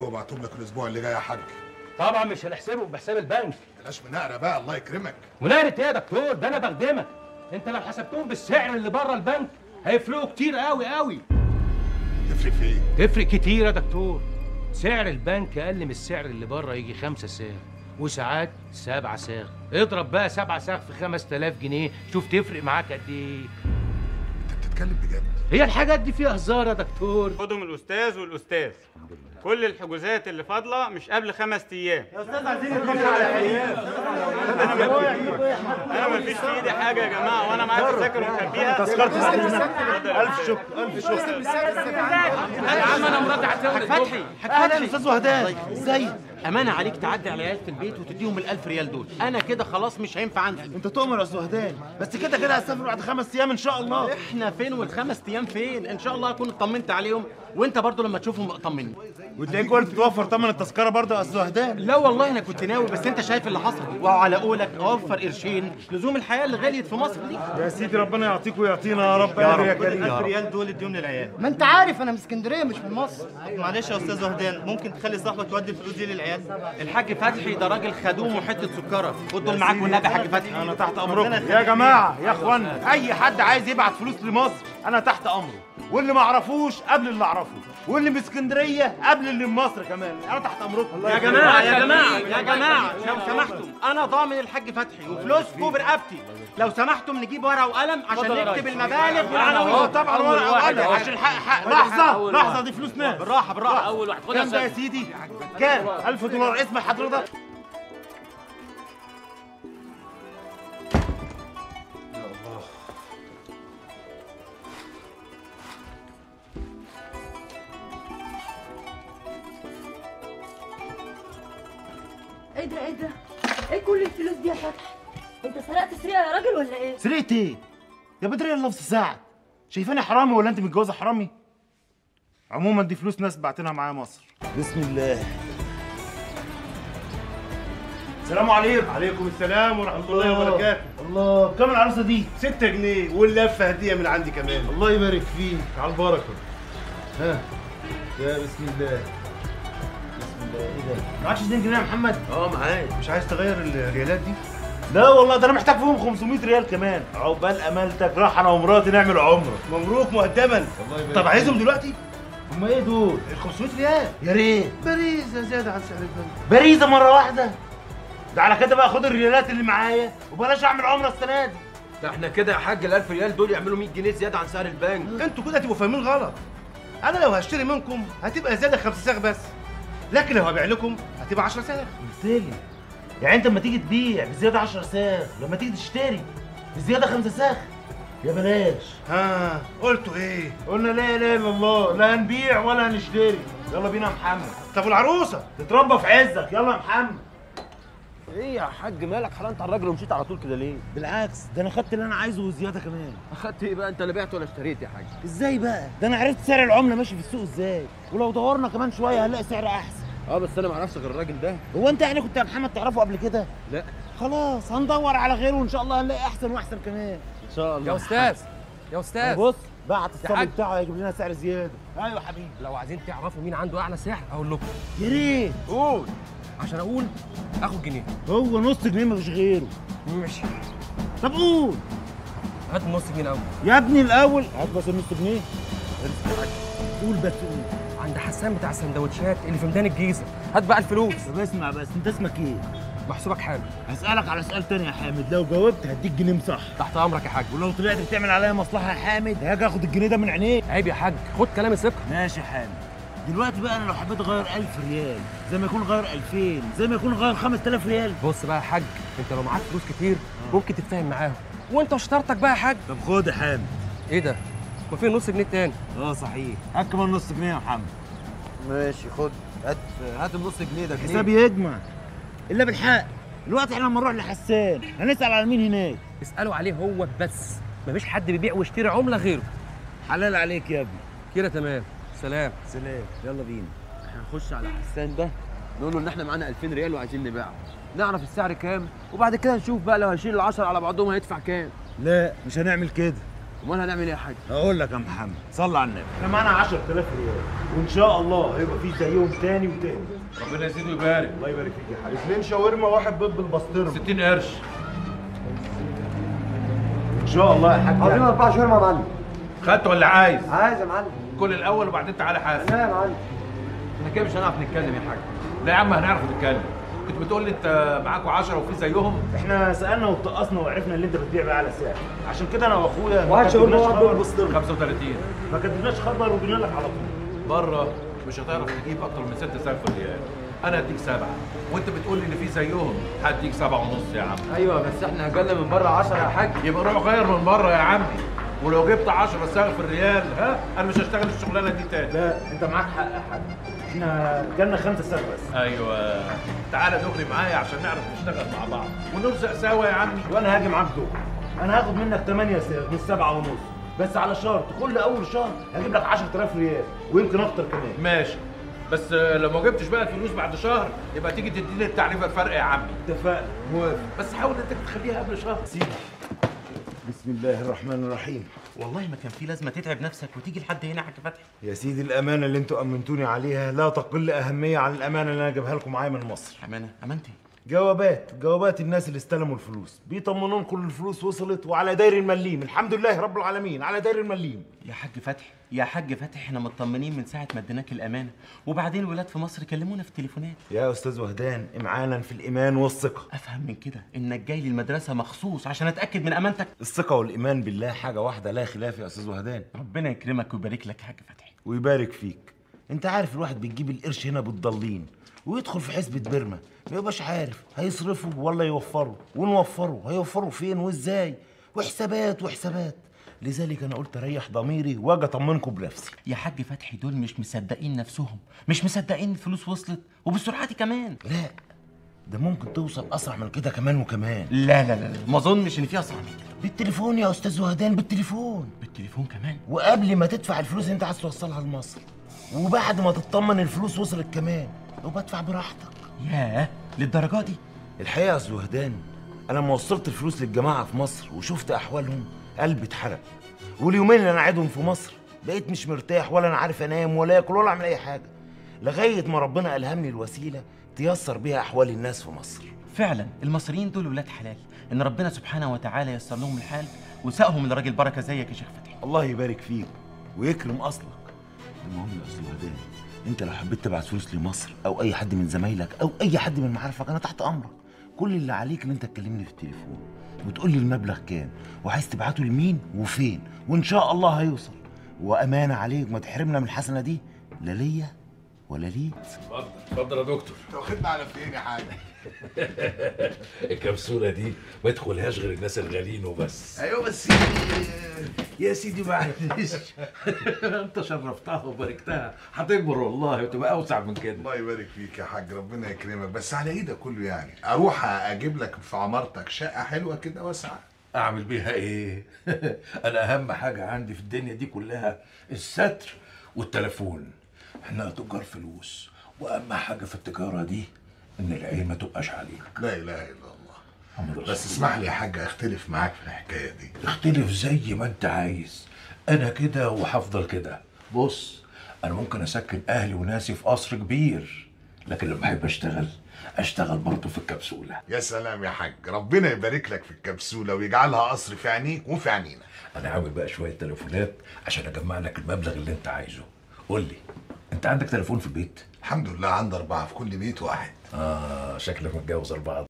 وابعتهم لك الاسبوع اللي جاي يا حاج طبعا مش هنحسبه بحساب البنك بلاش مناقره بقى الله يكرمك مناقرة ايه يا دكتور ده انا بخدمك انت لو حسبتهم بالسعر اللي بره البنك هيفرقوا كتير قوي قوي تفرق في ايه تفرق كتير يا دكتور سعر البنك اقل من السعر اللي بره يجي خمسة ساغ وساعات سبعة ساغ اضرب بقى سبعة ساغ في 5000 جنيه شوف تفرق معاك قد ايه انت بتتكلم بجد هي الحاجات دي فيها هزار يا دكتور خدهم الاستاذ والاستاذ كل الحجوزات اللي فاضله مش قبل خمس ايام يا استاذ عايزين انا ما فيش في ايدي حاجه يا جماعه وانا معايا تذاكر ومخبيها تذكرة الف شكر الف شكر يا عم انا مراتي هتولد فتحي اهلا استاذ وهدان ازيك امانه عليك تعدي على العيال في البيت وتديهم ال1000 ريال دول انا كده خلاص مش هينفع انزل انت تؤمر يا استاذ وهدان بس كده كده هسافر بعد خمس ايام ان شاء الله احنا فين والخمس ايام فين ان شاء الله اكون اطمنت عليهم وانت برضو لما تشوفهم اطمني وتلاقيك قلت توفر ثمن التذكره برضه يا استاذ وهدان لا والله انا كنت ناوي بس انت شايف اللي حصل وعلى قولك اوفر قرشين لزوم الحياه اللي غليت في مصر دي يا سيدي ربنا يعطيك ويعطينا يا رب يا رب كريم ريال دول اديهم للعيال ما انت عارف انا من اسكندريه مش من مصر معلش يا استاذ وهدان ممكن تخلي صاحبك يودي الفلوس دي للعيال الحاج فتحي ده راجل خدوم وحته سكره خد دول معاك والنبي يا حاج فتحي انا تحت امركم يا جماعه يا اخوانا اي حد عايز يبعت فلوس لمصر انا تحت امره واللي ما اعرفوش قبل اللي اعرفه واللي من اسكندريه قبل اللي من مصر كمان انا تحت امركم يا جماعه يا جماعه يا جماعه لو سمحتم انا ضامن الحاج فتحي وفلوسكم برقبتي لو سمحتم نجيب ورقه وقلم عشان نكتب المبالغ اه والعناوين طبعا ورقه وقلم عشان الحق حق لحظه لحظه دي فلوس ناس بالراحه بالراحه اول واحد كام ده يا سيدي كام 1000 دولار اسم حضرتك ايه ده ايه ده؟ ايه كل الفلوس دي يا فتحي؟ انت سرقت سرقه يا راجل ولا ايه؟ سرقت ايه يا بدري الله في ساعه شايفاني حرامي ولا انت متجوزه حرامي عموما دي فلوس ناس بعتنها معايا مصر بسم الله السلام عليكم عليكم السلام ورحمة الله وبركاته الله كام العروسه دي 6 جنيه واللفة هدية من عندي كمان الله يبارك فيك على البركه ها يا بسم الله بسم الله ايه ده معكش 2 جنيه يا محمد اه معاك مش عايز تغير الريالات دي؟ لا والله ده انا محتاج فيهم 500 ريال كمان عقبال امالتك راح انا ومراتي نعمل عمره مبروك مقدما طب عايزهم دلوقتي؟ هم ايه دول ال 500 ريال يا ريت باريزة زيادة عن سعر البنك باريزه مره واحده ده على كده بقى خد الريالات اللي معايا وبلاش اعمل عمره السنه دي ده احنا كده يا حاج ال 1000 ريال دول يعملوا 100 جنيه زياده عن سعر البنك انتوا كده هتبقوا فاهمين غلط انا لو هشتري منكم هتبقى زيادة 5 ساغ بس لكن لو هبيع لكم هتبقى 10 ساغ قلت لي يعني انت لما تيجي تبيع بزياده 10 ساغ لما تيجي تشتري بزياده 5 ساغ يا بلاش ها قلتوا ايه؟ قلنا لا اله الا الله لا هنبيع ولا هنشتري يلا بينا يا محمد طب والعروسة؟ تتربى في عزك يلا يا محمد ايه يا حاج مالك حلنت على الراجل ومشيت على طول كده ليه؟ بالعكس ده انا خدت اللي انا عايزه وزياده كمان اخدت ايه بقى انت لا بعت ولا اشتريت يا حاج ازاي بقى ده انا عرفت سعر العمله ماشي في السوق ازاي ولو دورنا كمان شويه هنلاقي سعر احسن اه بس انا ما اعرفش غير الراجل ده هو انت يعني كنت يا محمد تعرفه قبل كده لا خلاص هندور على غيره وان شاء الله هنلاقي احسن واحسن كمان ان شاء الله يا استاذ يا استاذ بص بعت الصبي حاج. بتاعه هيجيب لنا سعر زياده ايوه حبيبي لو عايزين تعرفوا مين عنده اعلى سعر اقول لكم يا ريت قول عشان اقول اخد جنيه هو نص جنيه مفيش غيره ماشي طب قول هات نص جنيه الاول يا ابني الاول هات بس النص جنيه قول بس قول عند حسان بتاع السندوتشات اللي في ميدان الجيزه هات بقى الفلوس طب اسمع بس انت اسمك ايه محسوبك حلو هسألك على سؤال تاني يا حامد لو جاوبت هديك جنيه صح تحت امرك يا حاج ولو طلعت بتعمل عليا مصلحه يا حامد هاجي اخد الجنيه ده من عينيك عيب يا حاج خد كلامي ثقه ماشي يا حامد دلوقتي بقى انا لو حبيت اغير 1000 ريال زي ما يكون غير 2000 زي ما يكون غير 5000 ريال بص بقى يا حاج انت لو معاك فلوس كتير ممكن تتفاهم معاهم وانت وشطارتك بقى يا حاج طب خد يا حامد ايه ده ما في نص جنيه تاني اه صحيح هات كمان نص جنيه يا محمد ماشي خد هات هات النص جنيه ده جنيه حسابي يجمع الا بالحق دلوقتي احنا لما نروح لحسان هنسال على مين هناك اسالوا عليه هو بس مفيش حد بيبيع ويشتري عمله غيره حلال عليك يا ابني كده تمام سلام سلام يلا بينا احنا هنخش على حسان ده نقول له ان احنا معانا 2000 ريال وعايزين نبيعها نعرف السعر كام وبعد كده نشوف بقى لو هنشيل ال10 على بعضهم هيدفع كام لا مش هنعمل كده امال هنعمل ايه يا حاج هقول لك يا محمد صلى على النبي احنا معانا 10000 ريال وان شاء الله هيبقى في زيهم تاني وتاني ربنا يزيده ويبارك الله يبارك فيك يا حبيبي اثنين شاورما واحد بيض بالبسطرمه 60 قرش ان شاء الله يا حاج عايزين اربع شهور يا معلم خدت ولا عايز عايز يا معلم كل الاول وبعدين تعالى حاسب لا يا معلم احنا كده مش هنعرف نتكلم يا حاج لا يا عم هنعرف نتكلم كنت بتقول لي انت معاكوا 10 وفي زيهم احنا سالنا واتقصنا وعرفنا اللي انت بتبيع بقى على سعر عشان كده انا واخويا ما واحد شاورما كتبناش واحد بيض خبر بالبسطرمه 35 ما كتبناش خبر وجينا لك على طول بره مش هتعرف تجيب اكتر من 6000 ريال انا هديك سبعه وانت بتقول لي ان في زيهم هديك سبعه ونص يا عم ايوه بس احنا هنجلى من بره 10 يا حاج يبقى روح غير من بره يا عمي ولو جبت 10 سعر في الريال ها انا مش هشتغل الشغلانه دي تاني لا انت معاك حق يا حاج احنا جالنا خمسه سعر بس ايوه تعالى دغري معايا عشان نعرف نشتغل مع بعض ونرزق سوا يا عمي وانا هاجي معاك دول انا هاخد منك 8 سعر مش 7 ونص بس على شرط كل اول شهر هجيب لك 10000 ريال ويمكن اكتر كمان ماشي بس آه، لو ما جبتش بقى الفلوس بعد شهر يبقى تيجي تديني التعريفه الفرق يا عمي اتفقنا موافق بس حاول انك تخليها قبل شهر سيدي بسم الله الرحمن الرحيم والله ما كان في لازمه تتعب نفسك وتيجي لحد هنا يا حاج فتحي يا سيدي الامانه اللي انتوا امنتوني عليها لا تقل اهميه عن الامانه اللي انا جايبها لكم معايا من مصر امانه امانتي جوابات جوابات الناس اللي استلموا الفلوس بيطمنون كل الفلوس وصلت وعلى داير المليم الحمد لله رب العالمين على داير المليم يا حاج فتحي يا حاج فتحي احنا مطمنين من ساعه ما اديناك الامانه وبعدين الولاد في مصر كلمونا في التليفونات يا استاذ وهدان امعانا في الايمان والثقه افهم من كده انك جاي لي المدرسه مخصوص عشان اتاكد من امانتك الثقه والايمان بالله حاجه واحده لا خلاف يا استاذ وهدان ربنا يكرمك ويبارك لك يا حاج فتحي ويبارك فيك انت عارف الواحد بتجيب القرش هنا بالضالين ويدخل في حسبة بيرما ما يبقاش عارف هيصرفه ولا يوفره ونوفره هيوفره فين وازاي وحسابات وحسابات لذلك انا قلت اريح ضميري واجي اطمنكم بنفسي يا حاج فتحي دول مش مصدقين نفسهم مش مصدقين الفلوس وصلت وبالسرعه دي كمان لا ده ممكن توصل اسرع من كده كمان وكمان لا لا لا لا، ما اظنش ان في اسرع من كده بالتليفون يا استاذ وهدان بالتليفون بالتليفون كمان وقبل ما تدفع الفلوس اللي انت عايز توصلها لمصر وبعد ما تطمن الفلوس وصلت كمان وبدفع براحتك ياه للدرجه دي الحقيقه يا استاذ وهدان انا لما وصلت الفلوس للجماعه في مصر وشفت احوالهم قلبي اتحرق واليومين اللي انا قاعدهم في مصر بقيت مش مرتاح ولا انا عارف انام ولا اكل ولا اعمل اي حاجه لغايه ما ربنا الهمني الوسيله تيسر بيها احوال الناس في مصر فعلا المصريين دول ولاد حلال ان ربنا سبحانه وتعالى يسر لهم الحال وساقهم لراجل بركه زيك يا شيخ فتحي الله يبارك فيك ويكرم اصلك المهم يا استاذ وهدان انت لو حبيت تبعت فلوس لمصر او اي حد من زمايلك او اي حد من معارفك انا تحت امرك كل اللي عليك ان انت تكلمني في التليفون وتقول لي المبلغ كام وعايز تبعته لمين وفين وان شاء الله هيوصل وامانه عليك ما تحرمنا من الحسنه دي لا ليا ولا ليك اتفضل اتفضل يا دكتور انت واخدنا على فين يا حاج الكبسوله دي ما يدخلهاش غير الناس الغاليين وبس ايوه بس يا سيدي معلش انت شرفتها وباركتها هتكبر والله وتبقى اوسع من كده الله يبارك فيك يا حاج ربنا يكرمك بس على ايدك كله يعني اروح اجيب لك في عمارتك شقه حلوه كده واسعه اعمل بيها ايه انا اهم حاجه عندي في الدنيا دي كلها الستر والتليفون احنا تجار فلوس واهم حاجه في التجاره دي ان العين ما تبقاش عليك لا اله الا الله محمد رسول بس اسمح لي يا حاج اختلف معاك في الحكايه دي اختلف زي ما انت عايز انا كده وهفضل كده بص انا ممكن اسكن اهلي وناسي في قصر كبير لكن لما احب اشتغل اشتغل برضه في الكبسوله يا سلام يا حاج ربنا يبارك لك في الكبسوله ويجعلها قصر في عينيك وفي عينينا انا عامل بقى شويه تليفونات عشان اجمع لك المبلغ اللي انت عايزه قول لي انت عندك تليفون في البيت الحمد لله عندي اربعه في كل بيت واحد اه شكلك متجوز اربعه